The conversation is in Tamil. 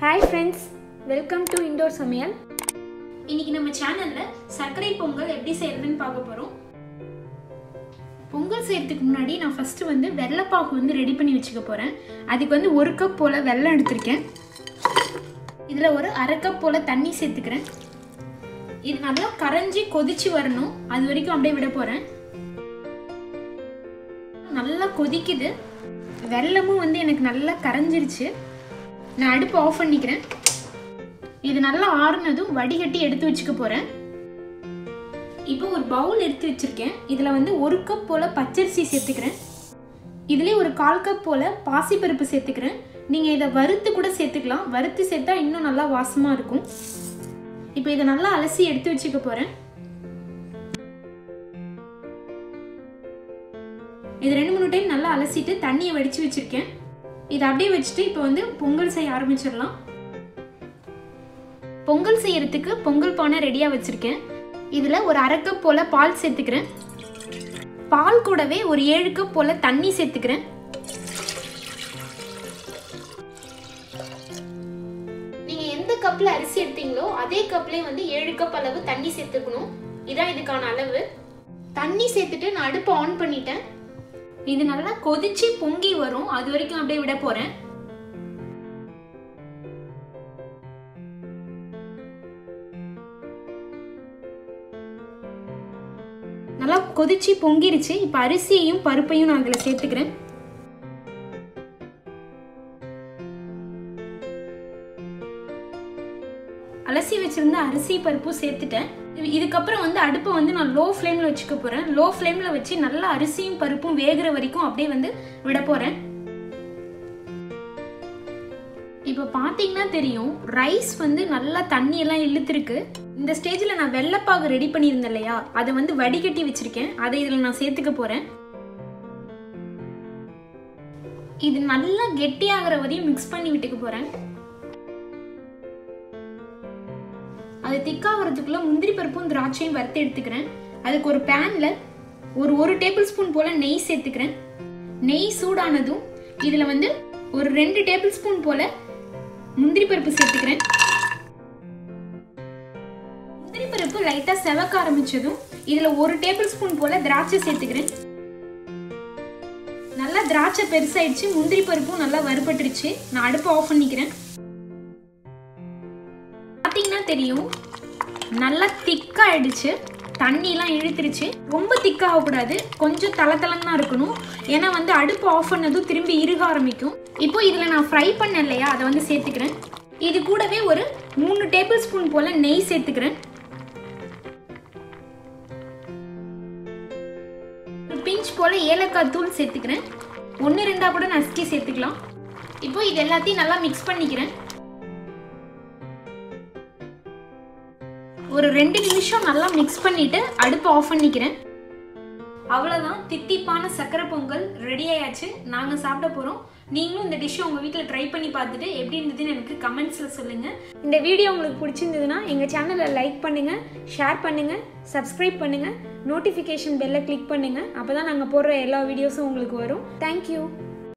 hi friends welcome to indoor சமையல் இன்னைக்கு நம்ம சேனல்ல சர்க்கரை பொங்கல் எப்படி செய்யறதுன்னு பார்க்க போறோம் பொங்கல் செய்யறதுக்கு முன்னாடி நான் ஃபர்ஸ்ட் வந்து வெள்ளைப்பாகு வந்து ரெடி பண்ணி வச்சுக்க போறேன் அதுக்கு வந்து ஒரு கப் போல வெல்லம் எடுத்திருக்கேன் இதுல ஒரு அரை கப் போல தண்ணி சேர்த்துக்கிறேன் இது நல்லா கரைஞ்சி கொதிச்சு வரணும் அது வரைக்கும் அப்படியே விட போறேன் நல்லா கொதிக்குது வெல்லமும் வந்து எனக்கு நல்லா கரைஞ்சிருச்சு நான் அடுப்பு ஆஃப் பண்ணிக்கிறேன் இது நல்லா ஆறுனதும் வடிகட்டி எடுத்து வச்சுக்க போறேன் இப்போ ஒரு பவுல் எடுத்து வச்சிருக்கேன் இதுல வந்து ஒரு கப் போல பச்சரிசி சேர்த்துக்கிறேன் இதுலேயே ஒரு கால் கப் போல பாசிப்பருப்பு சேர்த்துக்கிறேன் நீங்க இதை வறுத்து கூட சேர்த்துக்கலாம் வறுத்து சேர்த்தா இன்னும் நல்லா வாசமா இருக்கும் இப்போ இதை நல்லா அலசி எடுத்து வச்சுக்க போறேன் இது ரெண்டு மூணு டைம் நல்லா அலசிட்டு தண்ணியை வடிச்சு வச்சிருக்கேன் இதை அப்படியே வச்சுட்டு இப்போ வந்து பொங்கல் செய்ய ஆரம்பிச்சிடலாம் பொங்கல் செய்யறதுக்கு பொங்கல் பானை ரெடியாக வச்சுருக்கேன் இதில் ஒரு அரை கப் போல் பால் சேர்த்துக்கிறேன் பால் கூடவே ஒரு ஏழு கப் போல் தண்ணி சேர்த்துக்கிறேன் நீங்கள் எந்த கப்பில் அரிசி எடுத்தீங்களோ அதே கப்லேயே வந்து ஏழு கப் அளவு தண்ணி சேர்த்துக்கணும் இதான் இதுக்கான அளவு தண்ணி சேர்த்துட்டு நான் அடுப்பை ஆன் பண்ணிட்டேன் இது நல்லா கொதிச்சு பொங்கி வரும் அது வரைக்கும் அப்படியே விட போகிறேன் நல்லா கொதிச்சு பொங்கிருச்சு இப்போ அரிசியையும் பருப்பையும் நான் அதில் சேர்த்துக்கிறேன் அலசி வச்சிருந்த அரிசி பருப்பும் சேர்த்துட்டேன் இது- இதுக்கப்புறம் வந்து அடுப்பை வந்து நான் லோ ஃப்ளேமில் வச்சுக்க போகிறேன் லோ ஃப்ளேமில் வச்சு நல்லா அரிசியும் பருப்பும் வேகிற வரைக்கும் அப்படியே வந்து விட போகிறேன் இப்போ பார்த்தீங்கன்னா தெரியும் ரைஸ் வந்து நல்லா தண்ணியெல்லாம் இழுத்துருக்கு இந்த ஸ்டேஜில் நான் வெள்ளைப்பாகு ரெடி பண்ணியிருந்தேன் இல்லையா அதை வந்து வடிகட்டி வச்சிருக்கேன் அதை இதில் நான் சேர்த்துக்க போகிறேன் இது நல்லா கெட்டியாகிற வரையும் மிக்ஸ் பண்ணி விட்டுக்க போகிறேன் அது திக்காகிறதுக்குள்ள முந்திரி பருப்பும் திராட்சையும் வறுத்து எடுத்துக்கிறேன் அதுக்கு ஒரு பேனில் ஒரு ஒரு டேபிள் ஸ்பூன் போல் நெய் சேர்த்துக்கிறேன் நெய் சூடானதும் இதில் வந்து ஒரு ரெண்டு டேபிள் ஸ்பூன் போல் முந்திரி பருப்பு சேர்த்துக்கிறேன் முந்திரி பருப்பு லைட்டா செவக்க ஆரம்பிச்சதும் இதுல ஒரு டேபிள் ஸ்பூன் போல திராட்சை சேர்த்துக்கிறேன் நல்லா திராட்சை பெருசாயிடுச்சு முந்திரி பருப்பும் நல்லா வறுபட்டுருச்சு நான் அடுப்பு ஆஃப் பண்ணிக்கிறேன் பார்த்தீங்கன்னா தெரியும் நல்லா திக்காயிடுச்சு தண்ணிலாம் இழுத்துருச்சு ரொம்ப திக்காக கூடாது கொஞ்சம் தளதளன்னு தான் இருக்கணும் ஏன்னா வந்து அடுப்பு ஆஃப் பண்ணதும் திரும்பி இறுக ஆரம்பிக்கும் இப்போ இதில் நான் ஃப்ரை பண்ணேன் இல்லையா அதை வந்து சேர்த்துக்கிறேன் இது கூடவே ஒரு மூணு டேபிள் ஸ்பூன் போல் நெய் சேர்த்துக்கிறேன் ஒரு பிஞ்ச் போல் ஏலக்காய் தூள் சேர்த்துக்கிறேன் ஒன்று ரெண்டா கூட நசுக்கி சேர்த்துக்கலாம் இப்போ இது எல்லாத்தையும் நல்லா மிக்ஸ் பண்ணிக்கிறேன் ஒரு ரெண்டு நிமிஷம் நல்லா மிக்ஸ் பண்ணிட்டு அடுப்பு ஆஃப் பண்ணிக்கிறேன் அவ்வளோதான் தித்திப்பான சக்கரை பொங்கல் ரெடி ஆயாச்சு நாங்கள் சாப்பிட போகிறோம் நீங்களும் இந்த டிஷ்ஷை உங்கள் வீட்டில் ட்ரை பண்ணி பார்த்துட்டு எப்படி இருந்ததுன்னு எனக்கு கமெண்ட்ஸில் சொல்லுங்கள் இந்த வீடியோ உங்களுக்கு பிடிச்சிருந்ததுன்னா எங்கள் சேனலை லைக் பண்ணுங்கள் ஷேர் பண்ணுங்கள் சப்ஸ்கிரைப் பண்ணுங்கள் நோட்டிஃபிகேஷன் பெல்லை கிளிக் பண்ணுங்கள் அப்போ தான் நாங்கள் போடுற எல்லா வீடியோஸும் உங்களுக்கு வரும் தேங்க்யூ